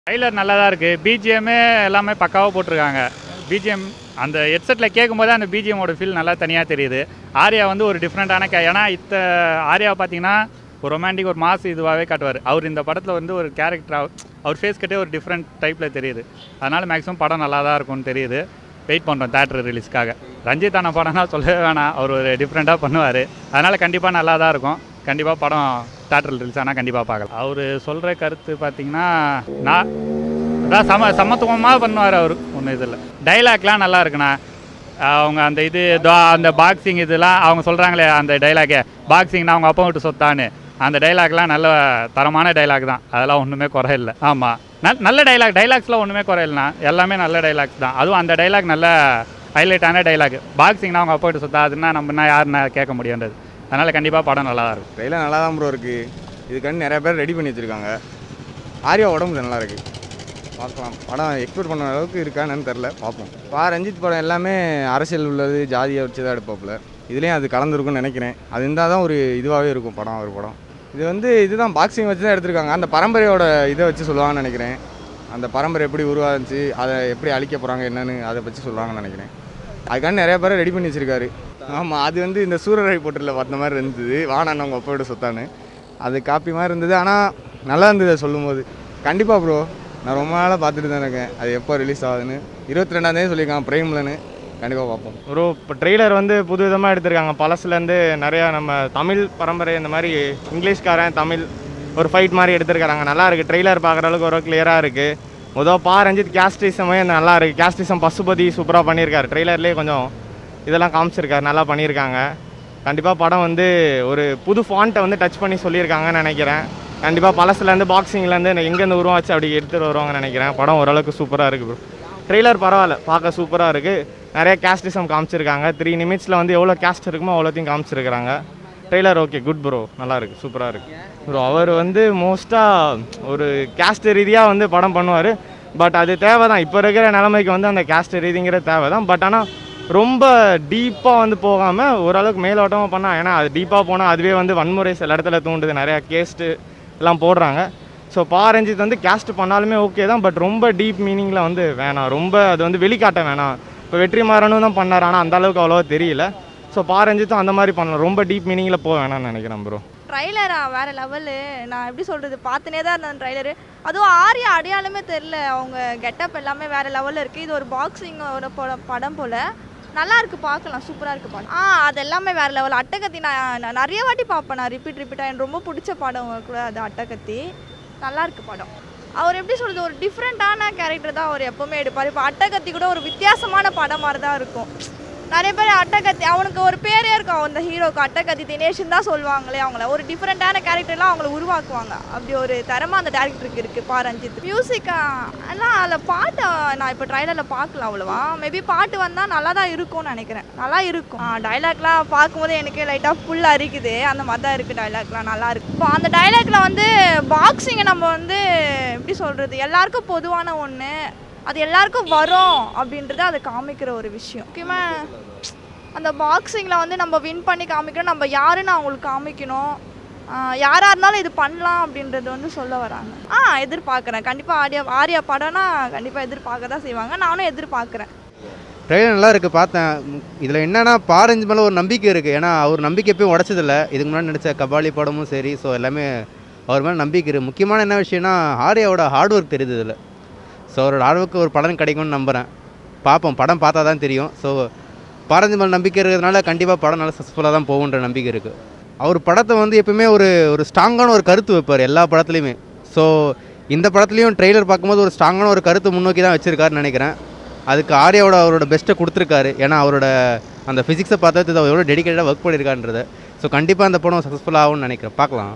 trailer நல்லா தான் இருக்குது பிஜிஎம்மே எல்லாமே பக்காவாக போட்டிருக்காங்க பிஜிஎம் அந்த ஹெட்செட்டில் கேட்கும்போது அந்த பிஜிஎம்மோட ஃபீல் நல்லா தனியாக தெரியுது ஆர்யா வந்து ஒரு டிஃப்ரெண்ட்டான கே ஏன்னா இத்த ஆர்யா பார்த்தீங்கன்னா ஒரு ரொமான்டிக் ஒரு மாஸ் இதுவாகவே காட்டுவார் அவர் இந்த படத்தில் வந்து ஒரு கேரக்டர் அவர் ஃபேஸ் கட்டே ஒரு டிஃப்ரெண்ட் டைப்பில் தெரியுது அதனால் மேக்ஸிமம் படம் நல்லா தான் இருக்கும்னு தெரியுது வெயிட் பண்ணுறோம் தேட்டர் ரிலீஸ்க்காக ரஞ்சித் அண்ணா படம்னா சொல்லவே வேணாம் அவர் ஒரு டிஃப்ரெண்ட்டாக பண்ணுவார் அதனால் கண்டிப்பாக நல்லா தான் இருக்கும் கண்டிப்பாக படம் தேட்டர் ரிலீஸ் ஆனால் கண்டிப்பாக பார்க்கலாம் அவர் சொல்கிற கருத்து பார்த்தீங்கன்னா நான் அதான் சம சமத்துவமாக பண்ணுவார் அவர் ஒன்றும் இதில் டைலாக்லாம் நல்லா இருக்குண்ணா அவங்க அந்த இது தோ- அந்த பாக்ஸிங் இதெல்லாம் அவங்க சொல்கிறாங்களே அந்த டைலாக்கே பாக்ஸிங்னா அவங்க அப்பா விட்டு சொத்தான்னு அந்த டைலாக்லாம் நல்ல தரமான டைலாக் தான் அதெல்லாம் ஒன்றுமே குறை இல்லை ஆமாம் நல் நல்ல டைலாக் டைலாக்ஸ்லாம் ஒன்றுமே குறை இல்லைண்ணா எல்லாமே நல்ல டைலாக்ஸ் தான் அதுவும் அந்த டைலாக் நல்ல ஹைலைட்டான டைலாக் பாக்ஸிங்னா அவங்க அப்பா விட்டு சொத்தா அதுன்னா நம்ம என்ன யாருன்னா கேட்க முடியாண்டது அதனால் கண்டிப்பாக படம் நல்லா தான் இருக்கும் ட்ரெயிலர் நல்லா தான் ப்ரோ இருக்குது இதுக்காண்டி நிறைய பேர் ரெடி பண்ணி வச்சுருக்காங்க ஆர்யா உடம்பு நல்லா இருக்குது பார்க்கலாம் படம் எக்ஸ்பெக்ட் பண்ண அளவுக்கு இருக்கான்னு தெரில பார்ப்போம் பா ரஞ்சித் படம் எல்லாமே அரசியல் உள்ளது ஜாதியை வச்சு தான் எடுப்பாப்புல இதுலேயும் அது கலந்துருக்குன்னு நினைக்கிறேன் அது இருந்தால் தான் ஒரு இதுவாகவே இருக்கும் படம் ஒரு படம் இது வந்து இதுதான் பாக்ஸிங் வச்சு தான் எடுத்திருக்காங்க அந்த பரம்பரையோட இதை வச்சு சொல்லுவாங்கன்னு நினைக்கிறேன் அந்த பரம்பரை எப்படி உருவாச்சு அதை எப்படி அழிக்க போகிறாங்க என்னன்னு அதை வச்சு சொல்லுவாங்கன்னு நினைக்கிறேன் அதுக்காண்டி நிறைய பேரை ரெடி பண்ணி வச்சிருக்காரு ஆமாம் அது வந்து இந்த சூரரை போட்டில் பார்த்த மாதிரி இருந்தது வாணன் அவங்க அப்போட சொத்தான்னு அது காப்பி மாதிரி இருந்தது ஆனால் நல்லா இருந்தது அதை சொல்லும்போது கண்டிப்பாக ப்ரோ நான் ரொம்ப நாளாக பார்த்துட்டு தான் இருக்கேன் அது எப்போ ரிலீஸ் ஆகுதுன்னு இருபத்தி ரெண்டாந்தேதி சொல்லியிருக்காங்க பிரேம்லன்னு கண்டிப்பாக பார்ப்போம் ப்ரோ இப்போ ட்ரெய்லர் வந்து புது விதமாக எடுத்திருக்காங்க பழசுலேருந்து நிறையா நம்ம தமிழ் பரம்பரை இந்த மாதிரி இங்கிலீஷ்காரன் தமிழ் ஒரு ஃபைட் மாதிரி எடுத்திருக்காங்க நல்லா இருக்குது ட்ரெய்லர் பார்க்குற அளவுக்கு ஒரு கிளியராக இருக்குது முதல் பா ரஞ்சித் கேஸ்டிசமே நல்லா இருக்குது கேஸ்டிசம் பசுபதி சூப்பராக பண்ணியிருக்காரு ட்ரெய்லர்லேயே கொஞ்சம் இதெல்லாம் காமிச்சிருக்காரு நல்லா பண்ணியிருக்காங்க கண்டிப்பாக படம் வந்து ஒரு புது ஃபாண்ட்டை வந்து டச் பண்ணி சொல்லியிருக்காங்கன்னு நினைக்கிறேன் கண்டிப்பாக பழசுலேருந்து பாக்ஸிங்லேருந்து எங்கேருந்து உருவாச்சு அப்படி எடுத்துகிட்டு வருவாங்கன்னு நினைக்கிறேன் படம் ஓரளவுக்கு சூப்பராக இருக்குது ப்ரோ ட்ரெய்லர் பரவாயில்ல பார்க்க சூப்பராக இருக்குது நிறைய கேஸ்டிசம் காமிச்சிருக்காங்க த்ரீ நிமிட்ஸில் வந்து எவ்வளோ கேஸ்ட் இருக்குமோ அவ்வளோத்தையும் காமிச்சிருக்கிறாங்க ட்ரெய்லர் ஓகே குட் ப்ரோ நல்லா இருக்கு சூப்பராக இருக்கு ப்ரோ அவர் வந்து மோஸ்ட்டாக ஒரு கேஸ்ட் ரீதியாக வந்து படம் பண்ணுவார் பட் அது தேவை தான் இப்போ இருக்கிற நிலைமைக்கு வந்து அந்த கேஸ்ட் ரீதிங்கிற தேவை தான் பட் ஆனால் ரொம்ப டீப்பாக வந்து போகாமல் ஓரளவுக்கு மேலோட்டமாக பண்ணால் ஏன்னா அது டீப்பாக போனால் அதுவே வந்து வன்முறை சில இடத்துல தூண்டுது நிறையா கேஸ்ட்டு எல்லாம் போடுறாங்க ஸோ பா ரஞ்சித் வந்து கேஸ்ட் பண்ணாலுமே ஓகே தான் பட் ரொம்ப டீப் மீனிங்கில் வந்து வேணாம் ரொம்ப அது வந்து வெளிக்காட்ட வேணாம் இப்போ வெற்றிமாறனும் தான் பண்ணார் ஆனால் அந்த அளவுக்கு அவ்வளோவா தெரியல ஸோ பா ரஞ்சித்தும் அந்த மாதிரி பண்ணலாம் ரொம்ப டீப் மீனிங்கில் போக வேணாம்னு நினைக்கிறேன் ப்ரோ ட்ரைலரா வேற லெவலு நான் எப்படி சொல்றது பார்த்துனே தான் இருந்தேன் ட்ரைலரு அதுவும் ஆர்யா அடையாளமே தெரில அவங்க கெட்டப் எல்லாமே வேற லெவலில் இருக்கு இது ஒரு பாக்ஸிங்கோட படம் போல நல்லா இருக்கு பார்க்கலாம் சூப்பராக இருக்கு படம் ஆ அது எல்லாமே வேற லெவல் அட்டகத்தி நான் நான் நிறைய வாட்டி பார்ப்பேன் நான் ரிப்பீட் ரிப்பீட்டாக எனக்கு ரொம்ப பிடிச்ச படம் கூட அது அட்டகத்தி நல்லா இருக்கு படம் அவர் எப்படி சொல்றது ஒரு டிஃப்ரெண்ட்டான கேரக்டர் தான் அவர் எப்பவுமே எடுப்பார் இப்போ அட்டகத்தி கூட ஒரு வித்தியாசமான படம் மாதிரி தான் இருக்கும் நிறைய பேர் அட்டகத்தி அவனுக்கு ஒரு பேரே இருக்கும் அந்த ஹீரோக்கு அட்டகத்தி தினேஷ்னு தான் சொல்லுவாங்களே அவங்கள ஒரு டிஃப்ரெண்ட்டான கேரக்டர்லாம் அவங்கள உருவாக்குவாங்க அப்படி ஒரு திறமை அந்த டேரக்டருக்கு இருக்குது பா ரஞ்சித் மியூசிக்கா எல்லாம் அதில் பாட்டு நான் இப்போ ட்ரைலரில் பார்க்கல அவ்வளோவா மேபி பாட்டு வந்தால் நல்லா தான் இருக்கும்னு நினைக்கிறேன் நல்லா இருக்கும் டைலாக்லாம் பார்க்கும்போது எனக்கே லைட்டாக ஃபுல் அரிக்குது அந்த மாதிரி தான் இருக்குது டைலாக்லாம் நல்லா இருக்கு இப்போ அந்த டைலாக்ல வந்து பாக்ஸிங்கை நம்ம வந்து எப்படி சொல்கிறது எல்லாருக்கும் பொதுவான ஒன்று அது எல்லாருக்கும் வரும் அப்படின்றத அதை காமிக்கிற ஒரு விஷயம் முக்கியமாக அந்த பாக்ஸிங்கில் வந்து நம்ம வின் பண்ணி காமிக்கணும் நம்ம யாருன்னு அவங்களுக்கு காமிக்கணும் ஆஹ் யாரா இருந்தாலும் இது பண்ணலாம் அப்படின்றது வந்து சொல்ல வராங்க ஆ எதிர்பார்க்குறேன் கண்டிப்பாக ஆர்யா ஆர்யா படம்னா கண்டிப்பாக எதிர்பார்க்க தான் செய்வாங்க நானும் எதிர்பார்க்குறேன் ட்ரெயிலர் நல்லா இருக்குது பார்த்தேன் இதில் என்னன்னா பாரஞ்சு மேலே ஒரு நம்பிக்கை இருக்குது ஏன்னா அவர் நம்பிக்கை எப்பயும் உடச்சதில்ல இதுக்கு முன்னாடி நடித்த கபாலி படமும் சரி ஸோ எல்லாமே அவர் மேலே நம்பிக்கை இருக்குது முக்கியமான என்ன விஷயம்னா ஆர்யாவோட ஹார்ட் ஒர்க் தெரியுது இதில் ஸோ அவரோட ஹார்ட் ஒர்க்கு ஒரு பலன் கிடைக்கும்னு நம்புகிறேன் பார்ப்போம் படம் பார்த்தா தான் தெரியும் ஸோ பாரஞ்சு மேலே நம்பிக்கை இருக்கிறதுனால கண்டிப்பாக படம் நல்லா சக்ஸஸ்ஃபுல்லாக தான் போகுன்ற நம்பிக்கை இருக்குது அவர் படத்தை வந்து எப்பவுமே ஒரு ஒரு ஸ்ட்ராங்கான ஒரு கருத்து வைப்பார் எல்லா படத்துலையுமே ஸோ இந்த படத்துலையும் ட்ரெய்லர் பார்க்கும்போது ஒரு ஸ்ட்ராங்கான ஒரு கருத்து முன்னோக்கி தான் வச்சிருக்காருன்னு நினைக்கிறேன் அதுக்கு ஆர்யாவோட அவரோட பெஸ்ட்டை கொடுத்துருக்காரு ஏன்னா அவரோட அந்த ஃபிசிக்ஸை பார்த்தா தெரியுது அவர் எவ்வளோ டெடிக்கேட்டாக ஒர்க் பண்ணியிருக்கான்றத ஸோ கண்டிப்பாக அந்த படம் சக்ஸஸ்ஃபுல் ஆகும்னு நினைக்கிறேன் பார்க்கலாம்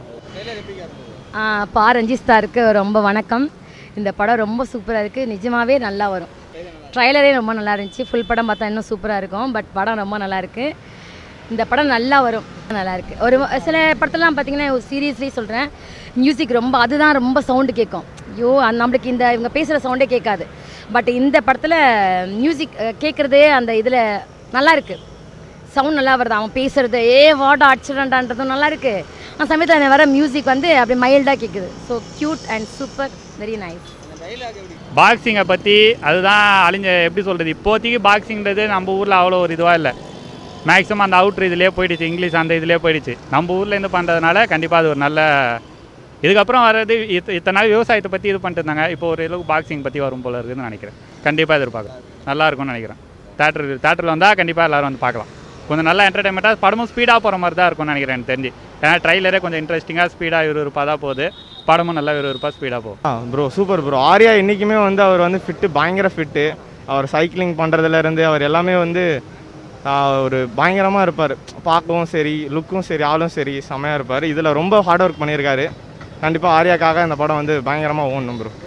ஆ, பா ரஞ்சித் சாருக்கு ரொம்ப வணக்கம் இந்த படம் ரொம்ப சூப்பராக இருக்குது நிஜமாகவே நல்லா வரும் ட்ரைலரே ரொம்ப நல்லா இருந்துச்சு ஃபுல் படம் பார்த்தா இன்னும் சூப்பராக இருக்கும் பட் படம் ரொம்ப நல்லா இருக்கு இந்த படம் நல்லா வரும் நல்லா இருக்கு ஒரு சில படத்துலலாம் பார்த்தீங்கன்னா சீரியஸ்லி சொல்கிறேன் மியூசிக் ரொம்ப அதுதான் ரொம்ப சவுண்டு கேட்கும் ஐயோ அந்த நம்மளுக்கு இந்த இவங்க பேசுகிற சவுண்டே கேட்காது பட் இந்த படத்தில் மியூசிக் கேட்குறதே அந்த இதில் நல்லா இருக்குது சவுண்ட் நல்லா வருது அவன் பேசுறது ஏ வாட் அடிச்சிடண்டான்றதும் நல்லா இருக்கு அந்த சமயத்தில் வர மியூசிக் வந்து அப்படியே மைல்டாக கேட்குது so cute and super very nice பாக்ஸிங்கை பற்றி அதுதான் அழிஞ்ச எப்படி சொல்கிறது இப்போதைக்கு பாக்ஸிங்கிறது நம்ம ஊரில் அவ்வளோ ஒரு இதுவாக இல்லை மேக்ஸிமம் அந்த அவுட்ரு இதுலேயே போயிடுச்சு இங்கிலீஷ் அந்த இதுலேயே போயிடுச்சு நம்ம ஊர்லேருந்து பண்ணுறதுனால கண்டிப்பாக அது ஒரு நல்ல இதுக்கப்புறம் வர்றது இத்த இத்தனை நாள் விவசாயத்தை பற்றி இது பண்ணிட்டு இருந்தாங்க இப்போ ஒரு அளவுக்கு பாக்ஸிங் பற்றி வரும் போல இருக்குதுன்னு நினைக்கிறேன் கண்டிப்பாக எதிர்பார்க்குறேன் நல்லா இருக்கும்னு நினைக்கிறேன் தேட்டர் தேட்டரில் வந்தால் கண்டிப்பாக எல்லோரும் வந்து பார்க்கலாம் கொஞ்சம் நல்லா என்டர்டைன்மெண்ட்டாக படமும் ஸ்பீடாக போகிற மாதிரி தான் இருக்கும்னு நினைக்கிறேன் எனக்கு தெரிஞ்சு ஏன்னா ட்ரைலரே கொஞ்சம் இன்ட்ரெஸ்டிங்காக ஸ்பீடாக விறுவிறுப்பாக தான் போகுது படமும் நல்லா விறுவிறுப்பாக ஸ்பீடாக போகும் ஆ ப்ரோ சூப்பர் ப்ரோ ஆர்யா இன்றைக்குமே வந்து அவர் வந்து ஃபிட்டு பயங்கர ஃபிட்டு அவர் சைக்கிளிங் பண்ணுறதுலேருந்து அவர் எல்லாமே வந்து ஆ, ஒரு பயங்கரமாக இருப்பார் பார்க்கவும் சரி லுக்கும் சரி ஆளும் சரி செமையாக இருப்பார் இதில் ரொம்ப ஹார்ட் ஒர்க் பண்ணியிருக்காரு கண்டிப்பாக ஆர்யாக்காக இந்த படம் வந்து பயங்கரமாக ஓடணும் ப்ரோ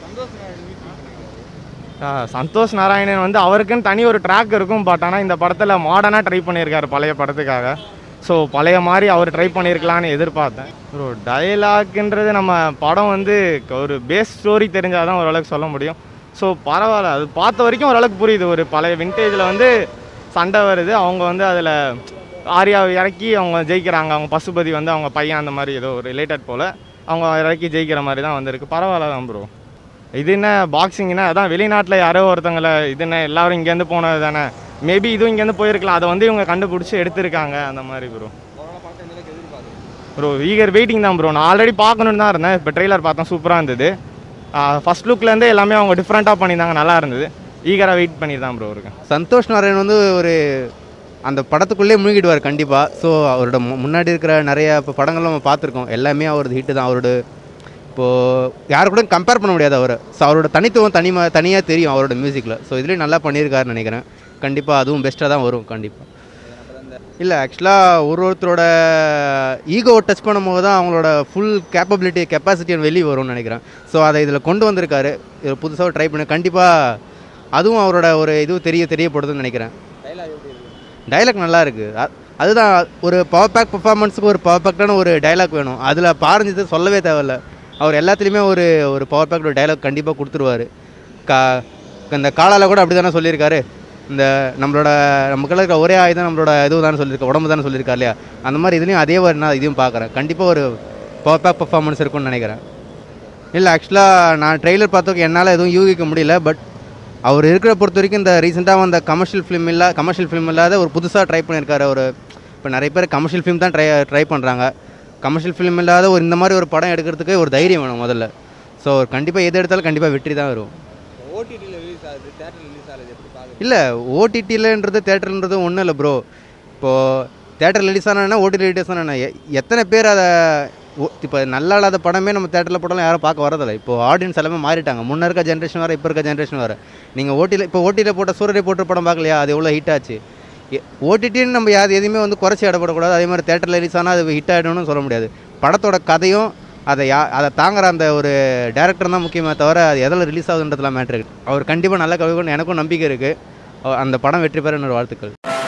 சந்தோஷ் நாராயணன் வந்து அவருக்குன்னு தனி ஒரு ட்ராக் இருக்கும் பட் ஆனால் இந்த படத்தில் மாடர்னாக ட்ரை பண்ணியிருக்காரு பழைய படத்துக்காக ஸோ பழைய மாதிரி அவர் ட்ரை பண்ணியிருக்கலான்னு எதிர்பார்த்தேன் ப்ரோ டயலாக்ன்றது நம்ம படம் வந்து ஒரு பேஸ் ஸ்டோரி தெரிஞ்சால் தான் ஓரளவுக்கு சொல்ல முடியும் ஸோ பரவாயில்ல அது பார்த்த வரைக்கும் ஓரளவுக்கு புரியுது ஒரு பழைய விண்டேஜில் வந்து சண்டை வருது அவங்க வந்து அதில் ஆர்யாவை இறக்கி அவங்க ஜெயிக்கிறாங்க அவங்க பசுபதி வந்து அவங்க பையன் அந்த மாதிரி ஏதோ ரிலேட்டட் போல் அவங்க இறக்கி ஜெயிக்கிற மாதிரி தான் வந்திருக்கு பரவாயில்ல தான் ப்ரோ இது என்ன பாக்ஸிங்னா அதான் வெளிநாட்டில் யாரோ ஒருத்தங்களை இது என்ன எல்லாரும் இங்கேருந்து போனது தானே மேபி இதுவும் இங்கேருந்து போயிருக்கலாம் அதை வந்து இவங்க கண்டுபிடிச்சி எடுத்திருக்காங்க அந்த மாதிரி ப்ரோ ப்ரோ ஈகர் வெயிட்டிங் தான் ப்ரோ நான் ஆல்ரெடி பார்க்கணுன்னு தான் இருந்தேன் இப்போ ட்ரெய்லர் பார்த்தேன் சூப்பராக இருந்தது ஃபர்ஸ்ட் லுக்லேருந்தே எல்லாமே அவங்க டிஃப்ரெண்ட்டாக பண்ணியிருந்தாங்க நல்லா இருந்தது ஈகராக வெயிட் பண்ணி தான் ப்ரோ இருக்கேன் சந்தோஷ் நாராயண் வந்து ஒரு அந்த படத்துக்குள்ளே மூழ்கிடுவார் கண்டிப்பாக ஸோ அவரோட மு- முன்னாடி இருக்கிற நிறைய இப்போ படங்கள் நம்ம பார்த்துருக்கோம் எல்லாமே அவரது ஹிட்டு தான் அவரோட இப்போது யாரு கூட கம்பேர் பண்ண முடியாது அவர் ஸோ அவரோட தனித்துவம் தனிமா தனியாக தெரியும் அவரோட மியூசிக்கில் ஸோ இதுலேயும் நல்லா பண்ணியிருக்காருன்னு நினைக்கிறேன் கண்டிப்பாக அதுவும் பெஸ்ட்டாக தான் வரும் கண்டிப்பாக இல்லை ஆக்சுவலாக ஒரு ஒருத்தரோட ஈகோ டச் பண்ணும்போது தான் அவங்களோட ஃபுல் கேப்பபிலிட்டி கெப்பாசிட்டி வெளியே வரும்னு நினைக்கிறேன் ஸோ அதை இதில் கொண்டு வந்திருக்காரு இது புதுசாக ட்ரை பண்ணி கண்டிப்பாக அதுவும் அவரோட ஒரு இது தெரிய தெரியப்படுதுன்னு நினைக்கிறேன் டைலாக் நல்லா இருக்கு அ- அதுதான் ஒரு பவர் பேக் பர்ஃபார்மன்ஸுக்கு ஒரு பவர் பேக்டான ஒரு டைலாக் வேணும் அதில் பாரஞ்சித்து சொல்லவே தேவையில்ல அவர் எல்லாத்துலேயுமே ஒரு ஒரு பவர் பேக் ஒரு டைலாக் கண்டிப்பாக கொடுத்துருவாரு கா இந்த காலால் கூட அப்படி தானே சொல்லியிருக்காரு இந்த நம்மளோட நமக்குள்ள இருக்க ஒரே ஆயுதம் நம்மளோட இது தானே சொல்லியிருக்க உடம்பு தானே சொல்லியிருக்காரு இல்லையா அந்த மாதிரி இதுலேயும் அதே மாதிரி நான் இதையும் பார்க்குறேன் கண்டிப்பாக ஒரு பவர் பேக் பர்ஃபார்மன்ஸ் இருக்கும்னு நினைக்கிறேன் இல்லை ஆக்சுவலாக நான் ட்ரெய்லர் பார்த்தோக்கு என்னால் எதுவும் யூகிக்க முடியல பட் அவர் இருக்கிற பொறுத்த வரைக்கும் இந்த ரீசெண்டாக வந்த கமர்ஷியல் ஃபிலிம் இல்லா கமர்ஷியல் ஃபிலிம் இல்லாத ஒரு புதுசாக ட்ரை பண்ணியிருக்காரு ஒரு இப்போ நிறைய பேர் கமர்ஷியல் ஃபிலிம் தான் ட்ரை ட்ரை பண்ணுறாங்க கமர்ஷியல் ஃபிலிம் இல்லாத ஒரு இந்த மாதிரி ஒரு படம் எடுக்கிறதுக்கு ஒரு தைரியம் வேணும் முதல்ல ஸோ கண்டிப்பாக எது எடுத்தாலும் கண்டிப்பாக வெற்றி தான் வரும் ஓடிடியில் ரிலீஸ் ஆகுது தேட்டரில் ரிலீஸ் ஆகுது எப்படி பார்க்குறது இல்லை ஓடிடிலன்றது தேட்டர்ன்றது ஒன்றும் இல்லை ப்ரோ இப்போது தேட்டர் ரிலீஸ் ஆனால் ஓடிடி ரிலீஸ் ஆனால் எத்தனை பேர் அதை இப்போ நல்லா இல்லாத படமே நம்ம தேட்டரில் போட்டாலும் யாரும் பார்க்க வரதில்லை இப்போ ஆடியன்ஸ் எல்லாமே மாறிட்டாங்க முன்ன இருக்க ஜென்ரேஷன் வேறு இப்போ இருக்க ஜென்ரேஷன் வேறு நீங்கள் ஓட்டியில் இப்போ ஓட்டியில் போட்ட சூரிய போட்ட படம் பார்க்கலையா அது எவ்வளோ ஹிட் ஆச்சு ஓடிடின்னு நம்ம யார் எதுவுமே வந்து குறைச்சி இடப்படக்கூடாது அதே மாதிரி தேட்டரில் ரிலீஸ் ஆனால் அது ஹிட் ஆகிடும்னு சொல்ல முடியாது படத்தோட கதையும் அதை யா அதை தாங்குற அந்த ஒரு டேரக்டர் தான் முக்கியமே தவிர அது எதில் ரிலீஸ் ஆகுதுன்றதுலாம் மேட்ரு அவர் கண்டிப்பாக நல்ல கவிக்கும் எனக்கும் நம்பிக்கை இருக்குது அந்த படம் வெற்றி பெற என்னோட வாழ்த்துக்கள்